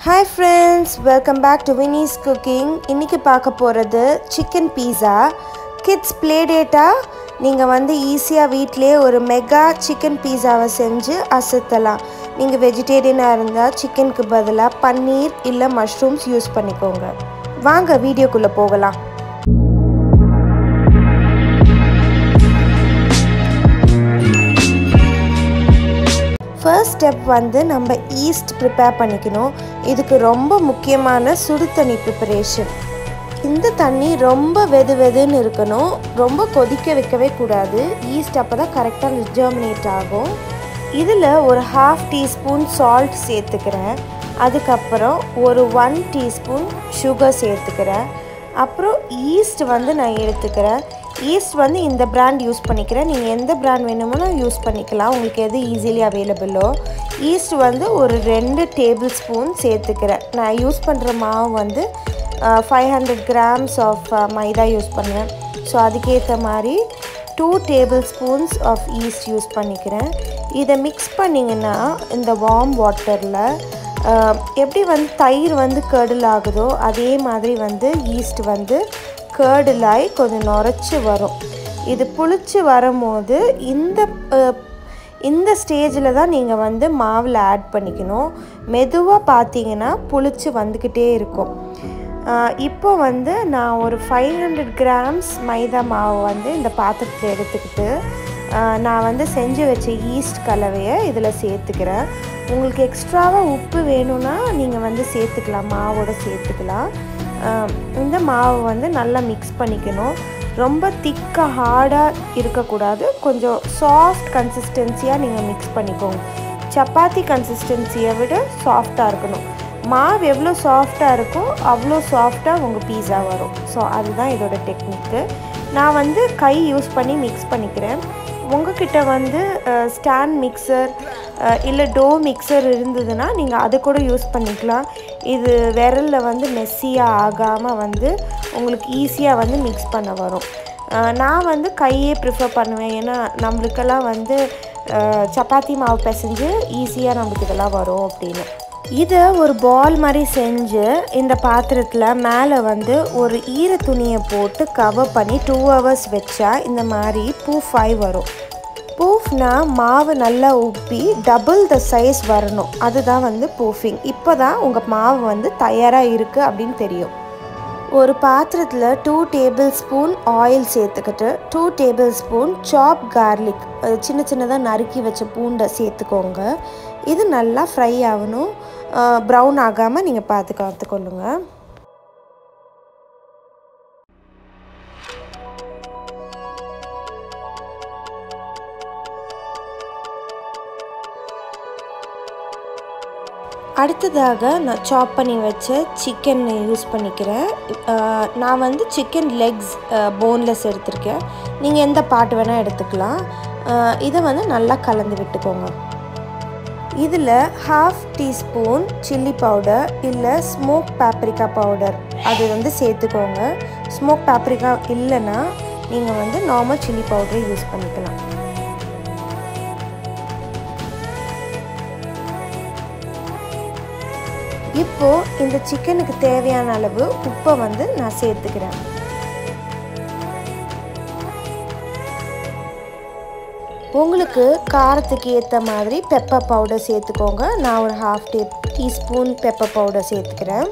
hi friends welcome back to Vinis cooking இன்றைக்கி பார்க்க போகிறது சிக்கன் பீஸா கிட்ஸ் ப்ளே டேட்டாக நீங்கள் வந்து ஈஸியாக வீட்டிலே ஒரு மெகா சிக்கன் பீஸாவை செஞ்சு அசத்தலாம் நீங்கள் வெஜிடேரியனாக இருந்தால் சிக்கனுக்கு பதிலாக பன்னீர் இல்லை மஷ்ரூம்ஸ் யூஸ் பண்ணிக்கோங்க வாங்க வீடியோக்குள்ளே போகலாம் ஃபர்ஸ்ட் ஸ்டெப் வந்து நம்ம ஈஸ்ட் ப்ரிப்பேர் பண்ணிக்கணும் இதுக்கு ரொம்ப முக்கியமான சுடு தண்ணி ப்ரிப்பரேஷன் இந்த தண்ணி ரொம்ப வெது வெதுன்னு இருக்கணும் ரொம்ப கொதிக்க வைக்கவே கூடாது ஈஸ்ட் அப்போ தான் கரெக்டாக ஜெர்மினேட் ஆகும் இதில் ஒரு ஹாஃப் டீஸ்பூன் சால்ட் சேர்த்துக்கிறேன் அதுக்கப்புறம் ஒரு ஒன் டீஸ்பூன் சுகர் சேர்த்துக்கிறேன் அப்புறம் ஈஸ்ட் வந்து நான் எடுத்துக்கிறேன் ஈஸ்ட் வந்து இந்த பிராண்ட் யூஸ் பண்ணிக்கிறேன் நீங்கள் எந்த பிராண்ட் வேணுமோ யூஸ் பண்ணிக்கலாம் உங்களுக்கு எது ஈஸிலி அவைலபிளோ ஈஸ்ட் வந்து ஒரு ரெண்டு டேபிள் ஸ்பூன் சேர்த்துக்கிறேன் நான் யூஸ் பண்ணுற மாவு வந்து five hundred grams of maida use பண்ணுவேன் ஸோ அதுக்கேற்ற மாதிரி two tablespoons of yeast use பண்ணிக்கிறேன் இதை மிக்ஸ் பண்ணிங்கன்னா இந்த வார்ம் வாட்டரில் எப்படி வந்து தயிர் வந்து கர்டில் ஆகுதோ அதே மாதிரி வந்து ஈஸ்ட் வந்து கேர்டிலாய் கொஞ்சம் நுரைச்சி வரும் இது புளிச்சு வரும்போது இந்த இந்த ஸ்டேஜில் தான் நீங்கள் வந்து மாவில் ஆட் பண்ணிக்கணும் மெதுவாக பார்த்தீங்கன்னா புளிச்சு வந்துக்கிட்டே இருக்கும் இப்போ வந்து நான் ஒரு ஃபைவ் ஹண்ட்ரட் கிராம்ஸ் மைதா மாவு வந்து இந்த பாத்திரத்தில் எடுத்துக்கிட்டு நான் வந்து செஞ்சு வச்ச ஈஸ்ட் கலவையை இதில் சேர்த்துக்கிறேன் உங்களுக்கு எக்ஸ்ட்ராவாக உப்பு வேணும்னா நீங்கள் வந்து சேர்த்துக்கலாம் மாவோட சேர்த்துக்கலாம் இந்த மாவு வந்து நல்லா மிக்ஸ் பண்ணிக்கணும் ரொம்ப திக்காக ஹார்டாக இருக்கக்கூடாது கொஞ்சம் சாஃப்ட் கன்சிஸ்டன்சியாக நீங்கள் மிக்ஸ் பண்ணிக்கோங்க சப்பாத்தி கன்சிஸ்டன்சியை விட சாஃப்டாக இருக்கணும் மாவு எவ்வளோ சாஃப்டாக இருக்கோ அவ்வளோ சாஃப்டாக உங்கள் பீஸா வரும் ஸோ அதுதான் இதோட டெக்னிக்கு நான் வந்து கை யூஸ் பண்ணி மிக்ஸ் பண்ணிக்கிறேன் உங்ககிட்ட வந்து ஸ்டாண்ட் மிக்சர் இல்லை டோ மிக்சர் இருந்ததுன்னா நீங்கள் அதை கூட யூஸ் பண்ணிக்கலாம் இது விரலில் வந்து மெஸ்ஸியாக ஆகாமல் வந்து உங்களுக்கு ஈஸியாக வந்து மிக்ஸ் பண்ண வரும் நான் வந்து கையே ப்ரிஃபர் பண்ணுவேன் ஏன்னா நம்மளுக்கெல்லாம் வந்து சப்பாத்தி மாவு பிசைஞ்சு ஈஸியாக நம்மளுக்கு இதெல்லாம் வரும் அப்படின்னு இதை ஒரு பால் மாதிரி செஞ்சு இந்த பாத்திரத்தில் மேலே வந்து ஒரு ஈர துணியை போட்டு கவர் பண்ணி டூ ஹவர்ஸ் வச்சா இந்த மாதிரி பூஃபாய் வரும் பூஃப்னா மாவு நல்லா உப்பி டபுள் த சைஸ் வரணும் அதுதான் வந்து பூஃபிங் இப்போ தான் உங்கள் மாவு வந்து தயாராக இருக்குது அப்படின்னு தெரியும் ஒரு பாத்திரத்தில் டூ டேபிள் ஸ்பூன் ஆயில் சேர்த்துக்கிட்டு two tablespoon chop garlic சின்ன சின்னதாக நறுக்கி வச்ச பூண்டை சேர்த்துக்கோங்க இது நல்லா ஃப்ரை ஆகணும் ப்ரௌன் ஆகாமல் நீங்கள் பார்த்து காத்துக்கொள்ளுங்க அடுத்ததாக நான் சாப் பண்ணி வச்ச சிக்கன் யூஸ் பண்ணிக்கிறேன் நான் வந்து சிக்கன் லெக்ஸ் போன்லெஸ் எடுத்திருக்கேன் நீங்கள் எந்த பாட்டு வேணால் எடுத்துக்கலாம் இதை வந்து நல்லா கலந்து விட்டுக்கோங்க இதில் ஹாஃப் டீஸ்பூன் சில்லி பவுடர் இல்லை ஸ்மோக் பேப்ரிக்கா பவுடர் அது வந்து சேர்த்துக்கோங்க ஸ்மோக் பேப்ரிக்கா இல்லைன்னா நீங்கள் வந்து நார்மல் சில்லி பவுடரை யூஸ் பண்ணிக்கலாம் இப்போது இந்த சிக்கனுக்கு தேவையான அளவு உப்பை வந்து நான் சேர்த்துக்கிறேன் உங்களுக்கு காரத்துக்கு ஏற்ற மாதிரி பெப்பர் பவுடர் சேர்த்துக்கோங்க நான் ஒரு half tea teaspoon pepper powder சேர்த்துக்கிறேன்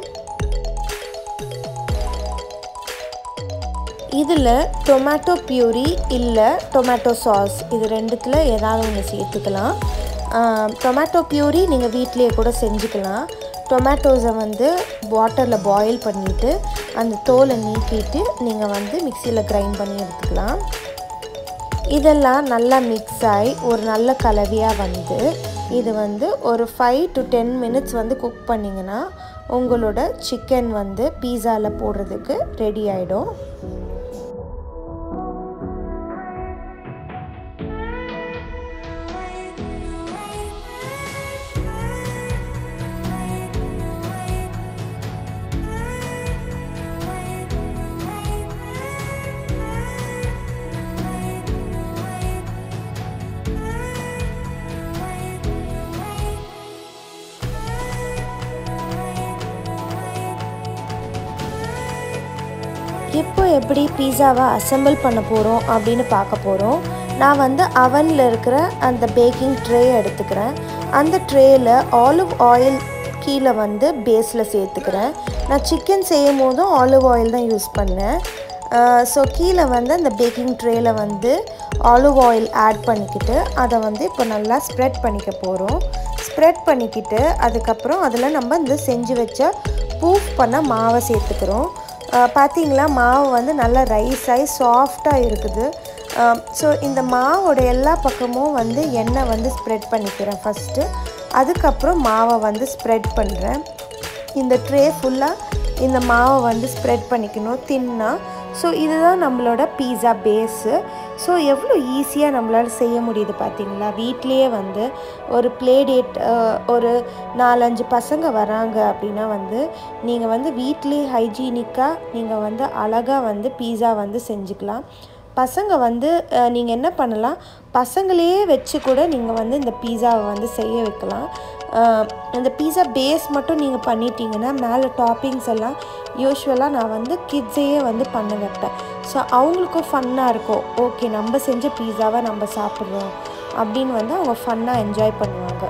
இதில் டொமேட்டோ பியூரி இல்லை டொமேட்டோ சாஸ் இது ரெண்டுத்தில் ஏதாவது ஒன்று சேர்த்துக்கலாம் டொமேட்டோ பியூரி நீங்கள் வீட்லேயே கூட செஞ்சுக்கலாம் டொமேட்டோஸை வந்து வாட்டரில் பாயில் பண்ணிவிட்டு அந்த தோலை நீக்கிட்டு நீங்கள் வந்து மிக்சியில் கிரைண்ட் பண்ணி எடுத்துக்கலாம் இதெல்லாம் நல்லா மிக்ஸ் ஆகி ஒரு நல்ல கலவையாக வந்து இது வந்து ஒரு ஃபைவ் டு டென் மினிட்ஸ் வந்து குக் பண்ணிங்கன்னா உங்களோட சிக்கன் வந்து பீஸாவில் போடுறதுக்கு ரெடி ஆகிடும் இப்போ எப்படி பீஸாவை அசெம்பிள் பண்ண போகிறோம் அப்படின்னு பார்க்க போகிறோம் நான் வந்து அவனில் இருக்கிற அந்த பேக்கிங் ட்ரே எடுத்துக்கிறேன் அந்த ட்ரேயில் ஆலிவ் ஆயில் கீழே வந்து பேஸில் சேர்த்துக்கிறேன் நான் சிக்கன் செய்யும் போதும் ஆலிவ் ஆயில் தான் யூஸ் பண்ணேன் ஸோ கீழே வந்து அந்த பேக்கிங் ட்ரேயில் வந்து ஆலிவ் ஆயில் ஆட் பண்ணிக்கிட்டு அதை வந்து இப்போ நல்லா ஸ்ப்ரெட் பண்ணிக்க போகிறோம் ஸ்ப்ரெட் பண்ணிக்கிட்டு அதுக்கப்புறம் அதில் நம்ம இந்த செஞ்சு வச்ச பூஃப் பண்ண மாவை சேர்த்துக்கிறோம் பார்த்தீங்களா மாவு வந்து நல்லா ரைஸ் ஆகி சாஃப்டாக இருக்குது ஸோ இந்த மாவோட எல்லா பக்கமும் வந்து எண்ணெய் வந்து ஸ்ப்ரெட் பண்ணிக்கிறேன் ஃபஸ்ட்டு அதுக்கப்புறம் மாவை வந்து ஸ்ப்ரெட் பண்ணுறேன் இந்த ட்ரே ஃபுல்லாக இந்த மாவை வந்து ஸ்ப்ரெட் பண்ணிக்கணும் தின்னா ஸோ இதுதான் நம்மளோட பீஸா பேஸு ஸோ எவ்வளோ ஈஸியாக நம்மளால் செய்ய முடியுது பார்த்தீங்களா வீட்லேயே வந்து ஒரு ப்ளே டேட் ஒரு நாலஞ்சு பசங்க வராங்க அப்படின்னா வந்து நீங்கள் வந்து வீட்லேயே ஹைஜீனிக்காக நீங்கள் வந்து அழகாக வந்து பீஸா வந்து செஞ்சுக்கலாம் பசங்க வந்து நீங்கள் என்ன பண்ணலாம் பசங்களையே வச்சு கூட நீங்கள் வந்து இந்த பீஸாவை வந்து செய்ய வைக்கலாம் இந்த பீஸா பேஸ் மட்டும் நீங்கள் பண்ணிட்டீங்கன்னா மேலே டாப்பிங்ஸ் எல்லாம் யூஸ்வலாக நான் வந்து கிட்ஸையே வந்து பண்ண வைப்பேன் ஸோ அவங்களுக்கும் ஃபன்னாக இருக்கும் ஓகே நம்ம செஞ்ச பீஸாவை நம்ம சாப்பிட்றோம் அப்படின்னு வந்து அவங்க ஃபன்னாக என்ஜாய் பண்ணுவாங்க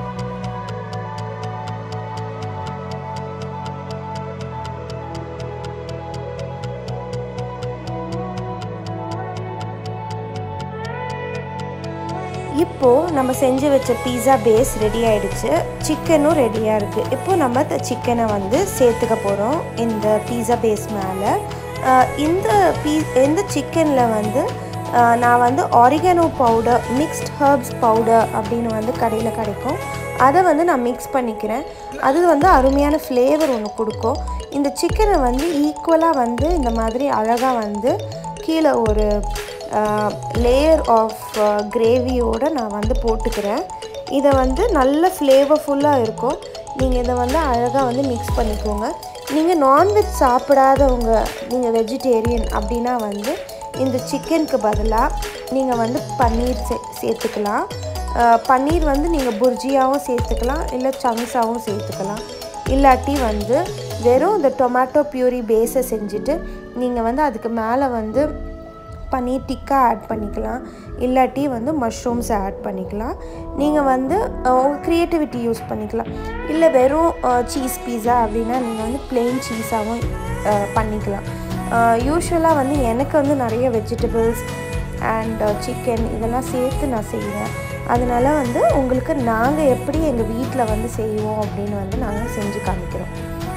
இப்போது நம்ம செஞ்சு வச்ச பீஸா பேஸ் ரெடி ஆகிடுச்சு சிக்கனும் ரெடியாக இருக்குது இப்போது நம்ம இந்த சிக்கனை வந்து சேர்த்துக்க போகிறோம் இந்த பீஸா பேஸ் மேலே இந்த பீ இந்த சிக்கனில் வந்து நான் வந்து oregano powder mixed herbs powder அப்படின்னு வந்து கடையில் கிடைக்கும் அதை வந்து நான் மிக்ஸ் பண்ணிக்கிறேன் அது வந்து அருமையான ஃப்ளேவர் ஒன்று கொடுக்கும் இந்த சிக்கனை வந்து ஈக்குவலாக வந்து இந்த மாதிரி அழகாக வந்து கீழே ஒரு லேயர் ஆஃப் கிரேவியோடு நான் வந்து போட்டுக்கிறேன் இதை வந்து நல்ல ஃப்ளேவர்ஃபுல்லாக இருக்கும் நீங்கள் இதை வந்து அழகாக வந்து மிக்ஸ் பண்ணிக்கோங்க நீங்கள் நான்வெஜ் சாப்பிடாதவங்க நீங்கள் வெஜிடேரியன் அப்படின்னா வந்து இந்த சிக்கனுக்கு பதிலாக நீங்கள் வந்து பன்னீர் சே சேர்த்துக்கலாம் பன்னீர் வந்து நீங்கள் புர்ஜியாகவும் சேர்த்துக்கலாம் இல்லை சங்ஸாகவும் சேர்த்துக்கலாம் இல்லாட்டி வந்து வெறும் இந்த டொமேட்டோ பியூரி பேஸை செஞ்சுட்டு நீங்கள் வந்து அதுக்கு மேலே வந்து பன்னீர் டிக்கா ஆட் பண்ணிக்கலாம் இல்லாட்டி வந்து மஷ்ரூம்ஸ் ஆட் பண்ணிக்கலாம் நீங்கள் வந்து உங்கள் க்ரியேட்டிவிட்டி யூஸ் பண்ணிக்கலாம் இல்லை வெறும் சீஸ் பீஸா அப்படின்னா நீங்கள் வந்து பிளெயின் சீஸாகவும் பண்ணிக்கலாம் யூஸ்வலாக வந்து எனக்கு வந்து நிறைய வெஜிடபிள்ஸ் அண்ட் சிக்கன் இதெல்லாம் சேர்த்து நான் செய்வேன் அதனால் வந்து உங்களுக்கு நாங்கள் எப்படி எங்கள் வீட்டில் வந்து செய்வோம் அப்படின்னு வந்து நாங்கள் செஞ்சு காமிக்கிறோம்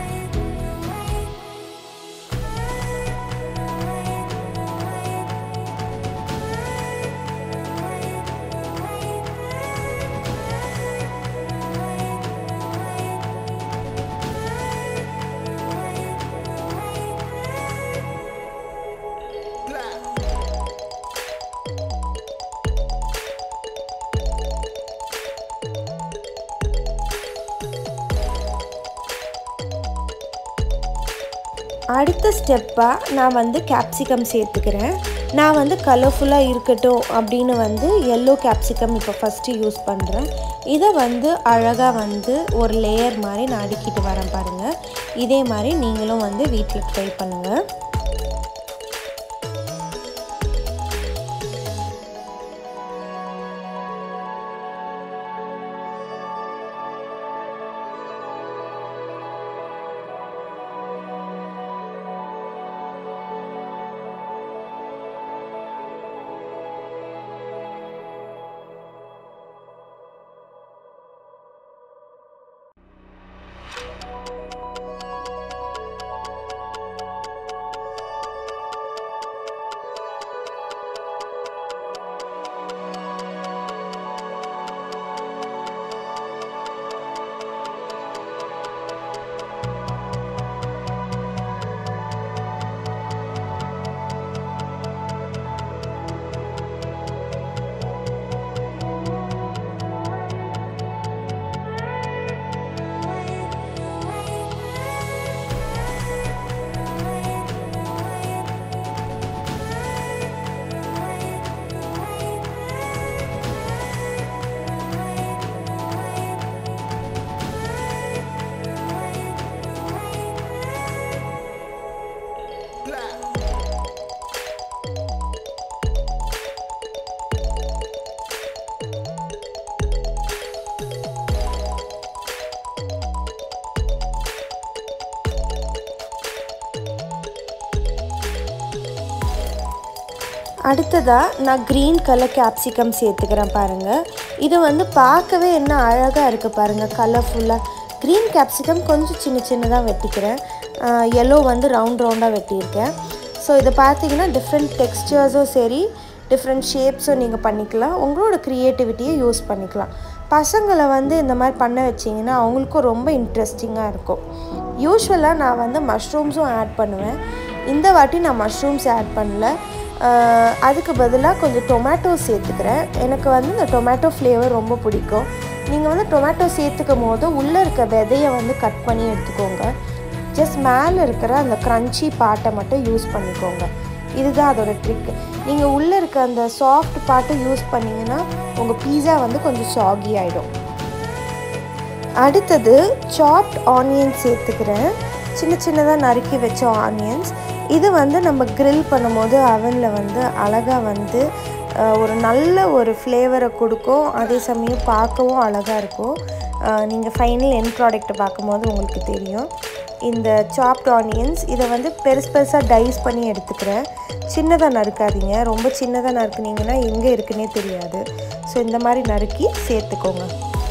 அடுத்த ஸ்டெப்பாக நான் வந்து கேப்சிகம் சேர்த்துக்கிறேன் நான் வந்து கலர்ஃபுல்லாக இருக்கட்டும் அப்படின்னு வந்து எல்லோ கேப்சிகம் இப்போ ஃபஸ்ட்டு யூஸ் பண்ணுறேன் இதை வந்து அழகாக வந்து ஒரு லேயர் மாதிரி நான் அடுக்கிட்டு வரேன் பாருங்கள் இதே மாதிரி நீங்களும் வந்து வீட்டில் ட்ரை பண்ணுங்கள் அடுத்ததாக நான் க்ரீன் கலர் கேப்சிகம் சேர்த்துக்கிறேன் பாருங்கள் இது வந்து பார்க்கவே என்ன அழகாக இருக்குது பாருங்கள் கலர்ஃபுல்லாக க்ரீன் கேப்சிகம் கொஞ்சம் சின்ன சின்னதாக வெட்டிக்கிறேன் எல்லோ வந்து ரவுண்ட் ரவுண்டாக வெட்டியிருக்கேன் ஸோ இதை பார்த்தீங்கன்னா டிஃப்ரெண்ட் டெக்ஸ்டர்ஸும் சரி டிஃப்ரெண்ட் ஷேப்ஸும் நீங்கள் பண்ணிக்கலாம் உங்களோட க்ரியேட்டிவிட்டியை யூஸ் பண்ணிக்கலாம் பசங்களை வந்து இந்த மாதிரி பண்ண வச்சிங்கன்னா அவங்களுக்கும் ரொம்ப இன்ட்ரெஸ்டிங்காக இருக்கும் யூஸ்வலாக நான் வந்து மஷ்ரூம்ஸும் ஆட் பண்ணுவேன் இந்த வாட்டி நான் மஷ்ரூம்ஸ் ஆட் பண்ணல அதுக்கு பதிலாக கொஞ்சம் டொமேட்டோ சேர்த்துக்கிறேன் எனக்கு வந்து இந்த டொமேட்டோ ஃப்ளேவர் ரொம்ப பிடிக்கும் நீங்கள் வந்து டொமேட்டோ சேர்த்துக்கும் போது உள்ளே இருக்க விதையை வந்து கட் பண்ணி எடுத்துக்கோங்க ஜஸ்ட் மேலே இருக்கிற அந்த க்ரன்ச்சி பார்ட்டை மட்டும் யூஸ் பண்ணிக்கோங்க இதுதான் அதோட ட்ரிக் நீங்கள் உள்ளே இருக்க அந்த சாஃப்ட் பார்ட்டை யூஸ் பண்ணிங்கன்னா உங்கள் பீஸா வந்து கொஞ்சம் சாகி ஆகிடும் அடுத்தது சாப்ட் ஆனியன் சேர்த்துக்கிறேன் சின்ன சின்னதாக நறுக்கி வச்ச ஆனியன்ஸ் இது வந்து நம்ம க்ரில் பண்ணும்போது அவனில் வந்து அழகாக வந்து ஒரு நல்ல ஒரு ஃப்ளேவரை கொடுக்கும் அதே சமயம் பார்க்கவும் அழகாக இருக்கும் நீங்கள் ஃபைனல் என் ப்ராடக்ட்டை பார்க்கும்போது உங்களுக்கு தெரியும் இந்த சாப்ட் ஆனியன்ஸ் இதை வந்து பெருசு பெருசாக டைஸ் பண்ணி எடுத்துக்கிறேன் சின்னதாக நறுக்காதீங்க ரொம்ப சின்னதாக நறுக்குனீங்கன்னா எங்கே இருக்குன்னே தெரியாது ஸோ இந்த மாதிரி நறுக்கி சேர்த்துக்கோங்க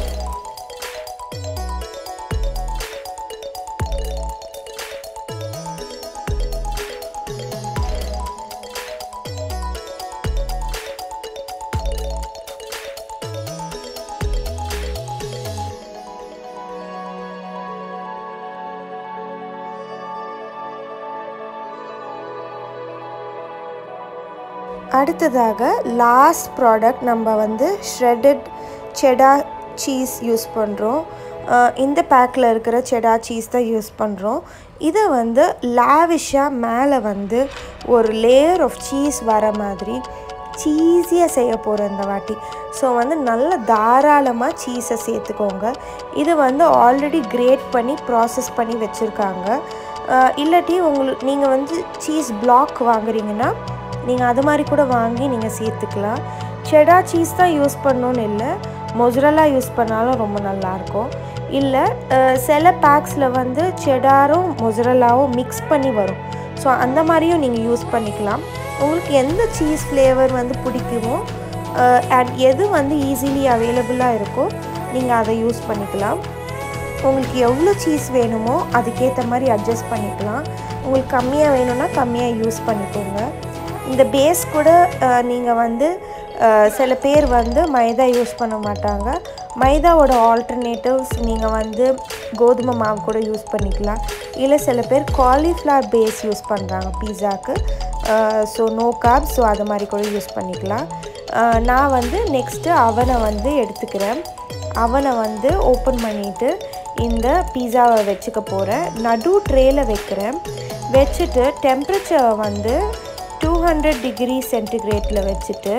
அடுத்ததாக லாஸ்ட் ப்ராடக்ட் நம்ம வந்து ஷ்ரெட்டட் செடா சீஸ் யூஸ் பண்ணுறோம் இந்த பேக்கில் இருக்கிற செடா சீஸ் தான் யூஸ் பண்ணுறோம் இதை வந்து லாவிஷாக மேலே வந்து ஒரு லேயர் ஆஃப் சீஸ் வர மாதிரி சீஸியாக செய்ய போகிறோம் இந்த வாட்டி ஸோ வந்து நல்ல தாராளமாக சீஸை சேர்த்துக்கோங்க இது வந்து ஆல்ரெடி கிரேட் பண்ணி ப்ராசஸ் பண்ணி வச்சுருக்காங்க இல்லாட்டி உங்களுக்கு நீங்கள் வந்து சீஸ் பிளாக் வாங்குறீங்கன்னா நீங்கள் அது மாதிரி கூட வாங்கி நீங்கள் சேர்த்துக்கலாம் செடா சீஸ் தான் யூஸ் பண்ணணுன்னு இல்லை மொசரலா யூஸ் பண்ணாலும் ரொம்ப நல்லாயிருக்கும் இல்லை சில பேக்ஸில் வந்து செடாரும் மொசரலாவும் மிக்ஸ் பண்ணி வரும் ஸோ அந்த மாதிரியும் நீங்கள் யூஸ் பண்ணிக்கலாம் உங்களுக்கு எந்த சீஸ் ஃப்ளேவர் வந்து பிடிக்குமோ அண்ட் எது வந்து ஈஸிலி அவைலபிளாக இருக்கோ நீங்கள் அதை யூஸ் பண்ணிக்கலாம் உங்களுக்கு எவ்வளோ சீஸ் வேணுமோ அதுக்கேற்ற மாதிரி அட்ஜஸ்ட் பண்ணிக்கலாம் உங்களுக்கு கம்மியாக வேணும்னா கம்மியாக யூஸ் பண்ணிக்கோங்க இந்த பேஸ் கூட நீங்கள் வந்து சில பேர் வந்து மைதா யூஸ் பண்ண மாட்டாங்க மைதாவோட ஆல்டர்னேட்டிவ்ஸ் நீங்கள் வந்து கோதுமை மாவு கூட யூஸ் பண்ணிக்கலாம் இல்லை சில பேர் காலிஃப்ளவர் பேஸ் யூஸ் பண்ணுறாங்க பீஸாக்கு ஸோ நோ கார்ப் ஸோ அது மாதிரி கூட யூஸ் பண்ணிக்கலாம் நான் வந்து நெக்ஸ்ட்டு அவனை வந்து எடுத்துக்கிறேன் அவனை வந்து ஓப்பன் பண்ணிவிட்டு இந்த பீஸாவை வச்சுக்க போகிறேன் நடு ட்ரேயில் வைக்கிறேன் வச்சுட்டு டெம்ப்ரேச்சர் வந்து டூ ஹண்ட்ரட் டிகிரி சென்டிகிரேட்டில் வச்சுட்டு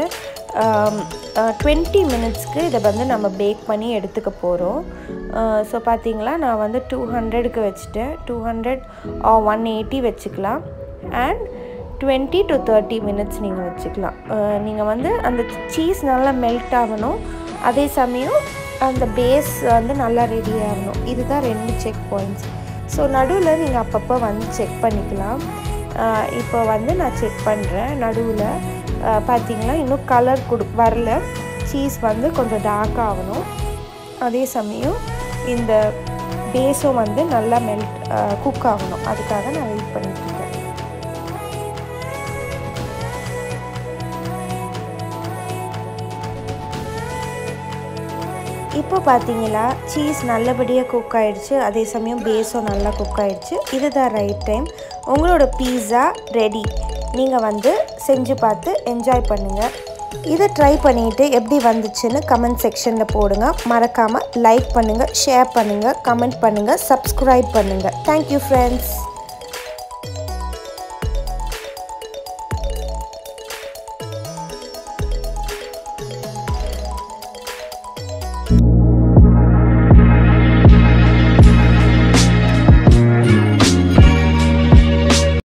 டுவெண்ட்டி மினிட்ஸ்க்கு இதை வந்து நம்ம பேக் பண்ணி எடுத்துக்க போகிறோம் ஸோ பார்த்தீங்களா நான் வந்து டூ ஹண்ட்ரடுக்கு வச்சுட்டேன் டூ ஹண்ட்ரட் ஒன் எயிட்டி வச்சுக்கலாம் and twenty to thirty minutes நீங்கள் வச்சுக்கலாம் நீங்கள் வந்து அந்த சீஸ் நல்லா மெல்ட் ஆகணும் அதே சமயம் அந்த பேஸ் வந்து நல்லா ரெடி ஆகணும் இதுதான் ரெண்டு செக் பாயிண்ட்ஸ் ஸோ நடுவில் நீங்கள் அப்பப்போ வந்து செக் பண்ணிக்கலாம் இப்போ வந்து நான் செக் பண்ணுறேன் நடுவில் பார்த்தீங்கன்னா இன்னும் கலர் கொடு வரல சீஸ் வந்து கொஞ்சம் டார்க் ஆகணும் அதே சமயம் இந்த பேஸும் வந்து நல்லா மெல்ட் குக் ஆகணும் அதுக்காக நான் வெயிட் பண்ணிட்டுருக்கேன் இப்போ பார்த்தீங்களா சீஸ் நல்லபடியாக குக் ஆகிடுச்சு அதே சமயம் பேஸும் நல்லா குக் ஆகிடுச்சு இதுதான் ரைட் டைம் உங்களோட பீஸா ரெடி நீங்கள் வந்து செஞ்சு பார்த்து என்ஜாய் பண்ணுங்கள் இதை ட்ரை பண்ணிவிட்டு எப்படி வந்துச்சுன்னு கமெண்ட் செக்ஷனில் போடுங்க மறக்காமல் லைக் பண்ணுங்கள் ஷேர் பண்ணுங்கள் கமெண்ட் பண்ணுங்கள் சப்ஸ்கிரைப் பண்ணுங்கள் தேங்க்யூ ஃப்ரெண்ட்ஸ்